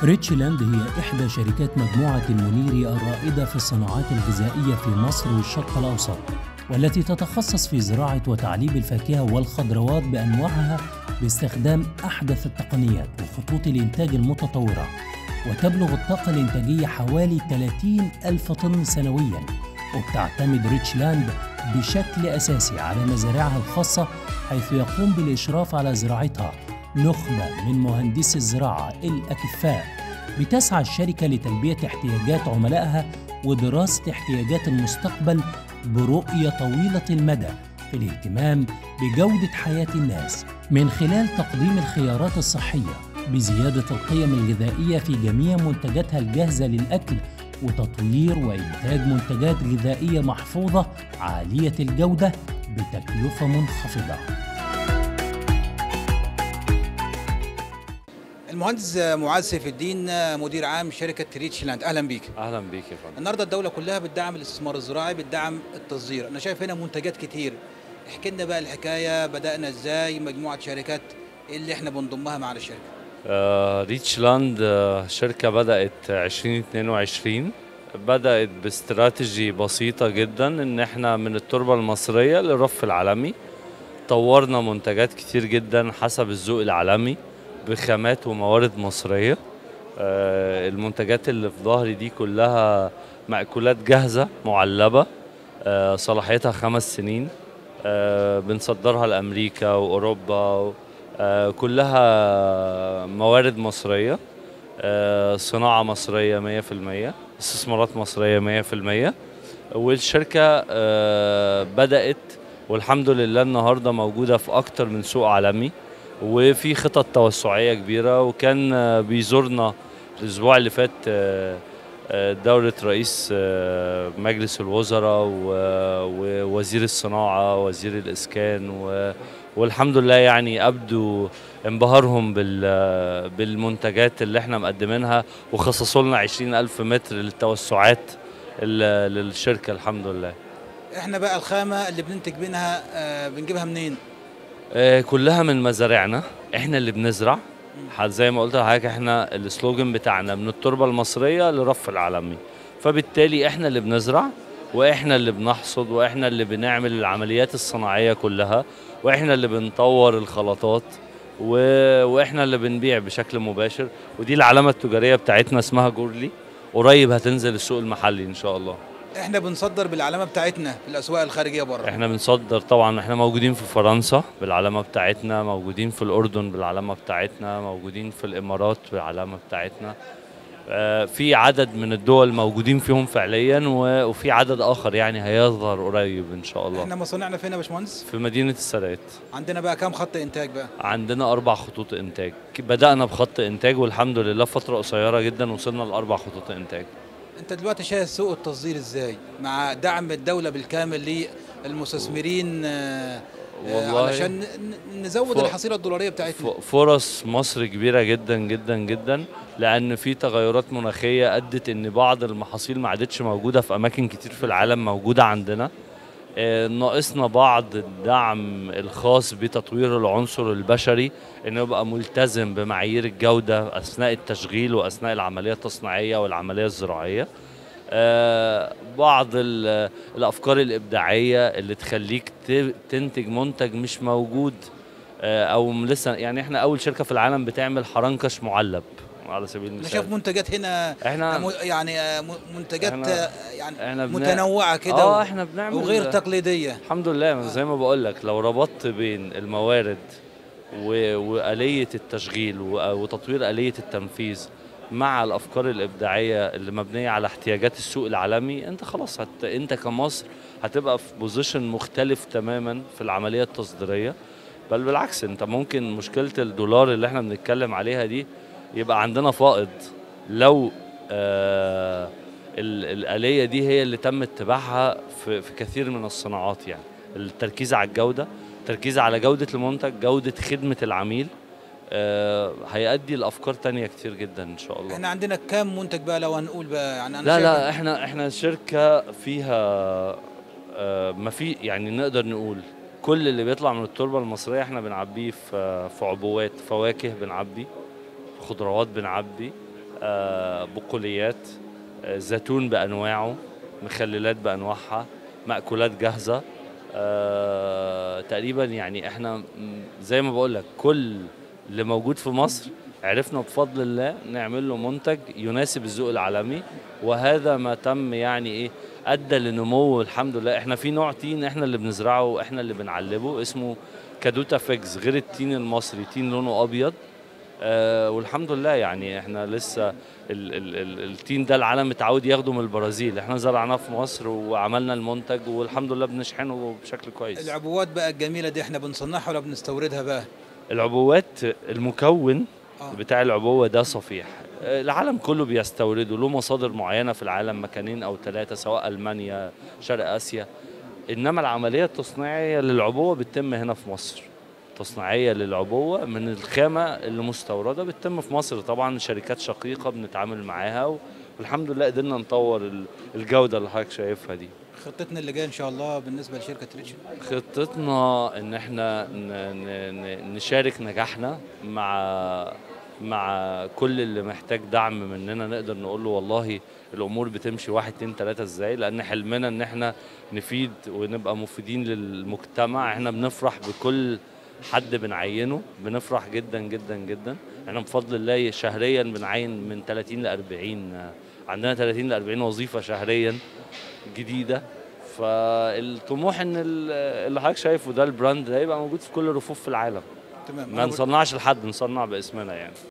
ريتشلاند هي إحدى شركات مجموعة المنيري الرائدة في الصناعات الغذائية في مصر والشرق الأوسط والتي تتخصص في زراعة وتعليب الفاكهة والخضروات بأنواعها باستخدام أحدث التقنيات وخطوط الإنتاج المتطورة وتبلغ الطاقة الإنتاجية حوالي 30 ألف طن سنوياً وبتعتمد ريتشلاند بشكل أساسي على مزارعها الخاصة حيث يقوم بالإشراف على زراعتها نخبة من مهندسي الزراعة الأكفاء بتسعى الشركة لتلبية احتياجات عملائها ودراسة احتياجات المستقبل برؤية طويلة المدى في الاهتمام بجودة حياة الناس من خلال تقديم الخيارات الصحية بزيادة القيم الغذائية في جميع منتجاتها الجاهزة للأكل وتطوير وإنتاج منتجات غذائية محفوظة عالية الجودة بتكلفة منخفضة. المهندس معاذ سيف الدين مدير عام شركه ريتشلاند اهلا بيك اهلا بيك يا فندم النهارده الدوله كلها بتدعم الاستثمار الزراعي بتدعم التصدير انا شايف هنا منتجات كتير احكي لنا بقى الحكايه بدانا ازاي مجموعه شركات إيه اللي احنا بنضمها مع الشركه آه ريتشلاند آه شركة بدأت 2022 بدأت باستراتيجي بسيطة جدا ان احنا من التربة المصرية للرف العالمي طورنا منتجات كتير جدا حسب الذوق العالمي بخامات وموارد مصرية آه المنتجات اللي في ظهري دي كلها مأكولات جاهزة معلبة آه صلاحيتها خمس سنين آه بنصدرها لأمريكا وأوروبا آه كلها موارد مصرية آه صناعة مصرية 100% استثمارات مصرية 100% والشركة آه بدأت والحمد لله النهاردة موجودة في أكتر من سوق عالمي وفي خطط توسعية كبيرة وكان آه بيزورنا الأسبوع اللي فات آه دولة رئيس مجلس الوزراء ووزير الصناعة وزير الإسكان والحمد لله يعني أبدوا انبهارهم بالمنتجات اللي احنا مقدمينها وخصصوا لنا 20 ألف متر للتوسعات للشركة الحمد لله احنا بقى الخامة اللي بننتج منها بنجيبها منين؟ كلها من مزارعنا احنا اللي بنزرع زي ما قلت لحضرتك احنا السلوجن بتاعنا من التربه المصريه لرف العالمي فبالتالي احنا اللي بنزرع واحنا اللي بنحصد واحنا اللي بنعمل العمليات الصناعيه كلها واحنا اللي بنطور الخلطات و... واحنا اللي بنبيع بشكل مباشر ودي العلامه التجاريه بتاعتنا اسمها جورلي قريب هتنزل السوق المحلي ان شاء الله احنا بنصدر بالعلامه بتاعتنا في الاسواق الخارجيه بره احنا بنصدر طبعا احنا موجودين في فرنسا بالعلامه بتاعتنا موجودين في الاردن بالعلامه بتاعتنا موجودين في الامارات بالعلامه بتاعتنا آه في عدد من الدول موجودين فيهم فعليا وفي عدد اخر يعني هيظهر قريب ان شاء الله احنا مصانعنا فين يا باشمهندس في مدينه السادات عندنا بقى كام خط انتاج بقى عندنا اربع خطوط انتاج بدانا بخط انتاج والحمد لله فتره قصيره جدا وصلنا لاربع خطوط انتاج انت دلوقتي شايف سوق التصدير ازاي مع دعم الدوله بالكامل للمستثمرين والله علشان نزود الحصيله الدولاريه بتاعتنا فرص مصر كبيره جدا جدا جدا لان في تغيرات مناخيه ادت ان بعض المحاصيل ما عادتش موجوده في اماكن كتير في العالم موجوده عندنا ناقصنا بعض الدعم الخاص بتطوير العنصر البشري انه يبقى ملتزم بمعايير الجوده اثناء التشغيل واثناء العمليه التصنيعيه والعمليه الزراعيه بعض الافكار الابداعيه اللي تخليك تنتج منتج مش موجود او لسه يعني احنا اول شركه في العالم بتعمل حرنكش معلب على سبيل المثال انا شايف منتجات هنا احنا يعني منتجات احنا يعني احنا متنوعه كده اه احنا بنعمل وغير تقليديه الحمد لله زي ما بقول لك لو ربطت بين الموارد واليه التشغيل وتطوير اليه التنفيذ مع الافكار الابداعيه اللي مبنيه على احتياجات السوق العالمي انت خلاص هت... انت كمصر هتبقى في بوزيشن مختلف تماما في العمليه التصديريه بل بالعكس انت ممكن مشكله الدولار اللي احنا بنتكلم عليها دي يبقى عندنا فائض لو آه الآلية دي هي اللي تم اتباعها في, في كثير من الصناعات يعني التركيز على الجودة التركيز على جودة المنتج جودة خدمة العميل آه هيؤدي لافكار تانية كتير جدا ان شاء الله احنا عندنا كام منتج بقى لو هنقول بقى يعني أنا لا لا احنا احنا شركه فيها آه ما في يعني نقدر نقول كل اللي بيطلع من التربه المصريه احنا بنعبيه في في عبوات فواكه بنعبي خضروات بنعبي آه، بقوليات آه، زيتون بانواعه مخللات بانواعها مأكولات جاهزه آه، تقريبا يعني احنا م- زي ما بقول لك كل اللي موجود في مصر عرفنا بفضل الله نعمل له منتج يناسب الذوق العالمي وهذا ما تم يعني ايه ادى لنمو الحمد لله احنا في نوع تين احنا اللي بنزرعه واحنا اللي بنعلبه اسمه كادوتا فيجز غير التين المصري تين لونه ابيض آه والحمد لله يعني احنا لسه ال ال ال التين ده العالم متعود ياخده من البرازيل احنا زرعناه في مصر وعملنا المنتج والحمد لله بنشحنه بشكل كويس العبوات بقى الجميله دي احنا بنصنعها ولا بنستوردها بقى العبوات المكون آه. بتاع العبوة ده صفيح آه، العالم كله بيستورده له مصادر معينة في العالم مكانين أو ثلاثة سواء ألمانيا شرق آسيا إنما العملية التصنيعية للعبوة بتتم هنا في مصر تصنيعية للعبوة من الخامة اللي مستوردة بتتم في مصر طبعا شركات شقيقة بنتعامل معاها والحمد لله قدرنا نطور ال- الجودة اللي حضرتك شايفها دي خطتنا اللي جايه ان شاء الله بالنسبه لشركه ريتش خطتنا ان احنا ن- ن- ن- نشارك نجاحنا مع مع كل اللي محتاج دعم مننا نقدر نقول له والله الامور بتمشي واحد اتنين تلاته ازاي لان حلمنا ان احنا نفيد ونبقى مفيدين للمجتمع احنا بنفرح بكل حد بنعينه بنفرح جدا جدا جدا احنا بفضل الله شهريا بنعين من 30 ل 40 عندنا 30 ل 40 وظيفه شهريا جديده فالطموح ان ال- اللي حضرتك شايفه ده البراند ده يبقى موجود في كل الرفوف في العالم تمام ما أنا بش- نصنعش لحد نصنع باسمنا يعني